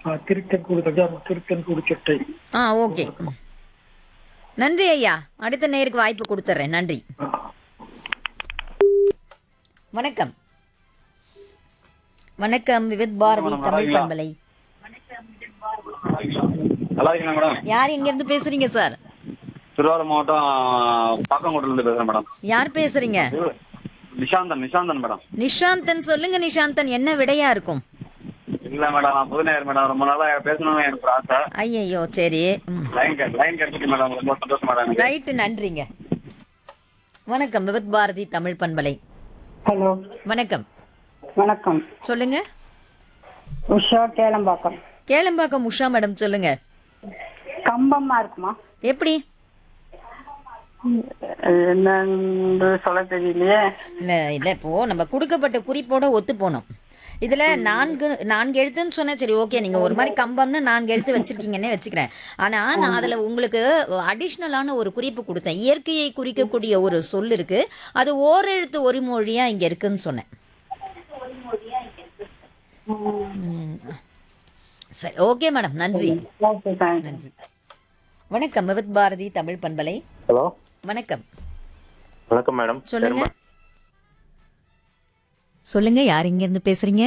ஆ, திருத்தென்கூடு தஞ்சாவூர் திருத்தென்கூடு செட்டை ஆ ஓகே நன்றி ஐயா அடுத்த நேருக்கு வாய்ப்பு கொடுத்துட்றேன் நன்றி வணக்கம் வணக்கம் விவித் பாரதி தமிழ் பண்பலை நல்லா இருக்கீங்களா மேடம் யார் எங்க இருந்து பேசுறீங்க சார் திருவாரூர் மாவட்டம் பாக்கங்கோட்டில இருந்து பேசுறேன் மேடம் யார் பேசுறீங்க நிஷாந்தன் நிஷாந்தன் மேடம் நிஷாந்தன் சொல்லுங்க நிஷாந்தன் என்ன விடையா இருக்கும் இல்ல மேடம் நான் புதுநேயர் மேடம் ரொம்ப நாளா பேசணும்னு எனக்கு ஒரு ஆசை ஐயையோ சரி ம் லைன் கிடை லைன் கிடைச்சிட்டு மேடம் ரொம்ப சந்தோஷம் மேடம் எனக்கு ரைட்டு நன்றிங்க வணக்கம் விவித் பாரதி தமிழ் பண்பலை ஹலோ வணக்கம் வணக்கம் சொல்லுங்க உஷா கேளம்பாக்கம் கேளம்பாக்கம் உஷா மேடம் சொல்லுங்க கம்பமா இருக்குமா எப்படி என்னன்னு சொல்ல தெரியலையே இல்ல இல்ல இப்போ நம்ம கொடுக்கப்பட்ட குறிப்போட ஒத்து போனோம் இதுல நான்கு நான்கு எழுத்துன்னு சொன்னா சரி ஓகே நீங்க ஒரு மாதிரி கம்பம்னு நான்கு எழுத்து வச்சிருக்கீங்கன்னே வச்சுக்கிறேன் ஆனா நான் அதுல உங்களுக்கு அடிஷ்னலான ஒரு குறிப்பு கொடுத்தேன் இயற்கையை குறிக்கக்கூடிய ஒரு சொல் இருக்கு அது ஓரெழுத்து ஒரு மொழியா இங்க இருக்குன்னு சொன்னேன் ம். சரி ஓகே மேடம் நன்றி ஓகே தேங்க்ஸ் நன்றி வணக்கம் விவித் பாரதி தமிழ் பண்பலை ஹலோ வணக்கம் வணக்கம் மேடம் சொல்லுங்க சொல்லுங்க யார் இங்க இருந்து பேசுறீங்க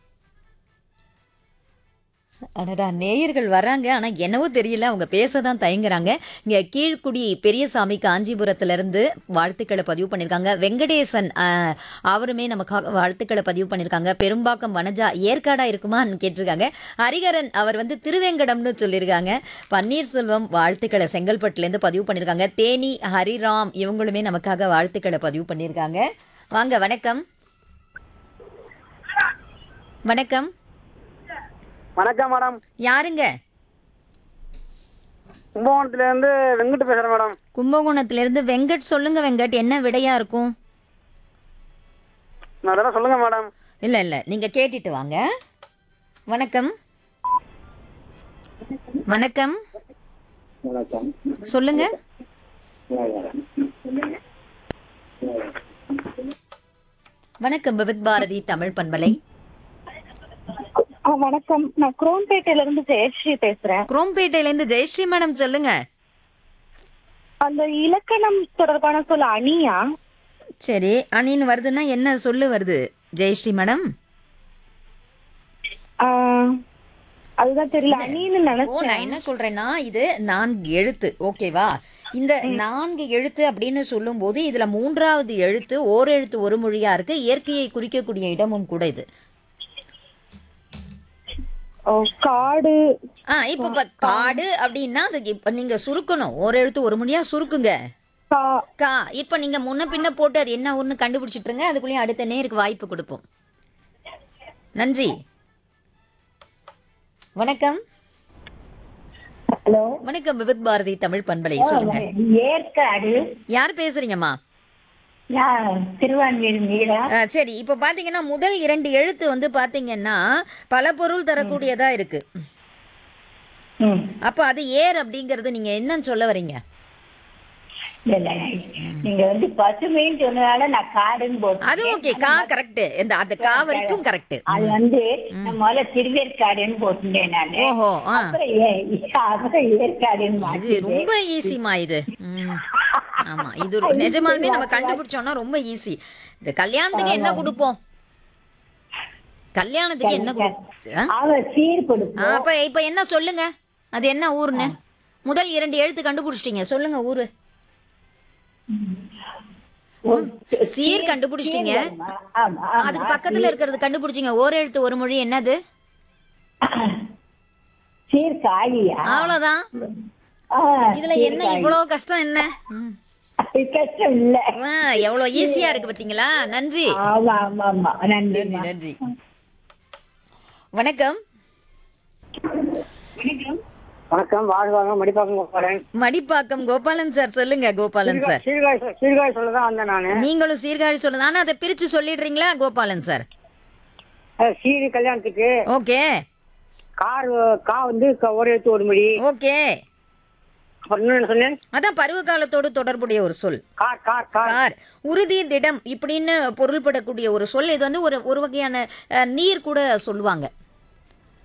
அடடா நேயர்கள் வராங்க ஆனா என்னவோ தெரியல அவங்க பேச தான் தயங்குறாங்க இங்க கீழ்குடி பெரியசாமி காஞ்சிபுரத்துல இருந்து வாழ்த்துக்களை பதிவு பண்ணிருக்காங்க வெங்கடேசன் ஆஹ், அவருமே நமக்காக வாழ்த்துக்களை பதிவு பண்ணிருக்காங்க பெரும்பாக்கம் வனஜா ஏற்காடா இருக்குமான்னு கேட்டிருக்காங்க ஹரிகரன் அவர் வந்து திருவேங்கடம்னு சொல்லியிருக்காங்க பன்னீர்செல்வம் வாழ்த்துக்களை செங்கல்பட்டுல இருந்து பதிவு பண்ணிருக்காங்க தேனி ஹரிராம் இவங்களுமே நமக்காக வாழ்த்துக்களை பதிவு பண்ணியிருக்காங்க வாங்க வணக்கம் வணக்கம் வணக்கம் மேடம் யாருங்க கும்பகோணத்துல இருந்து வெங்கட் பேசுறேன் மேடம் கும்பகோணத்துல இருந்து வெங்கட் சொல்லுங்க வெங்கட் என்ன விடையா இருக்கும் நான் அதெல்லாம் சொல்லுங்க மேடம் இல்ல இல்ல நீங்க கேட்டுட்டு வாங்க வணக்கம் வணக்கம் சொல்லுங்க வணக்கம் விவித் பாரதி தமிழ் பண்பலை ஆ, வணக்கம் நான் குரோம்பேட்டையில இருந்து ஜெயஸ்ரீ பேசுறேன் குரோம்பேட்டையில இருந்து ஜெயஸ்ரீ மேடம் சொல்லுங்க அந்த இலக்கணம் தொடர்பான சொல் அணியா சரி அணின்னு வருதுன்னா என்ன சொல்லு வருது ஜெயஸ்ரீ மேடம் ஆ, அதுதான் தெரியல அணின்னு ஓ நினைச்சேன் நான் என்ன சொல்றேன்னா இது நான்கு எழுத்து ஓகேவா இந்த நான்கு எழுத்து அப்படின்னு சொல்லும்போது இதுல மூன்றாவது எழுத்து ஓர் எழுத்து ஒரு மொழியா இருக்கு இயற்கையை குறிக்கக்கூடிய இடமும் கூட இது ஓ, காடு ஆ இப்ப ப- காடு அப்படின்னா அதுக்கு இப்ப நீங்க சுருக்கணும் ஓர் எழுத்து ஒரு மொழியா சுருக்குங்க கா- கா இப்ப நீங்க முன்ன பின்ன போட்டு அது என்ன ஒண்ணு கண்டுபிடிச்சிட்டுருங்க அதுக்குள்ளேயும் அடுத்த நேருக்கு வாய்ப்பு கொடுப்போம் நன்றி வணக்கம் ஹலோ வணக்கம் விவித் பாரதி தமிழ் பண்பலை சொல்லுங்க ஏற்காடு யார் பேசுறீங்கம்மா திருவான்மீர் மீரா ஆ, சரி இப்போ பாத்தீங்கன்னா முதல் இரண்டு எழுத்து வந்து பாத்தீங்கன்னா பல பொருள் தரக்கூடியதா இருக்கு ம் அப்ப அது ஏர் அப்படிங்கறது நீங்க என்னன்னு சொல்ல வரீங்க இல்ல நீங்க வந்து பசுமைன்னு சொன்னதால நான் காடுன்னு போட்டேன் அது ஓகே கா கரெக்ட் இந்த அந்த கா வரைக்கும் கரெக்ட் அது வந்து நான் முதல்ல திருவேற்காடுன்னு போட்டுட்டேன் நானு ஓஹோ ஆ அப்புறம் ஏ- அப்புறம் ஏற்காடுன்னு இது மாத்தி ரொம்ப ஈஸிமா இது ம். ஆமா இது ஒரு- நிஜமாலுமே நம்ம கண்டுபிடிச்சோம்னா ரொம்ப ஈஸி இந்த கல்யாணத்துக்கு என்ன கொடுப்போம் கல்யாணத்துக்கு என்ன கொடுப்போம் ஆ? அவ சீர் ஆ, கொடுப்போம் அப்ப இப்ப என்ன சொல்லுங்க அது என்ன ஊருன்னு முதல் இரண்டு எழுத்து கண்டுபிடிச்சிட்டீங்க சொல்லுங்க ஊரு சீர் கண்டுபிடிச்சிட்டீங்க ஆமா, ஆமா, ஆமா. அதுக்கு பக்கத்துல இருக்கிறது கண்டுபிடிச்சிங்க ஒரு எழுத்து ஒரு மொழி என்னது சீர் காளியா அவ்வளவுதான் ஆ, இதுல என்ன இவ்வளவு கஷ்டம் என்ன ம். அது கஷ்டம் இல்ல ஆ, எவ்வளவு ஈஸியா இருக்கு பாத்தீங்களா நன்றி ஆமா ஆமா ஆமா நன்றி நன்றி நன்றி வணக்கம் வணக்கம் வாழ் வாங்க மடிப்பாக்கம் போறேன் மடிப்பாக்கம் கோபாலன் சார் சொல்லுங்க கோபாலன் சார் சீர்காழி சீர்காழி சொல்ல தான் வந்தேன் நானு நீங்களும் சீர்காழி சொல்லுங்க ஆனா அதை பிரிச்சு சொல்லிடுறீங்களா கோபாலன் சார் அஹ் சீரு கல்யாணத்துக்கு ஓகே கார் கா வந்து க- ஒரு எழுத்து ஒரு மொழி ஓகே அப்புறம் இன்னொன்னு சொன்னேன் அதான் பருவ காலத்தோடு தொடர்புடைய ஒரு சொல் கார் கார் கார் கார் உறுதி திடம் இப்படின்னு பொருள்படக்கூடிய ஒரு சொல் இது வந்து ஒரு ஒரு வகையான அஹ், நீர் கூட சொல்லுவாங்க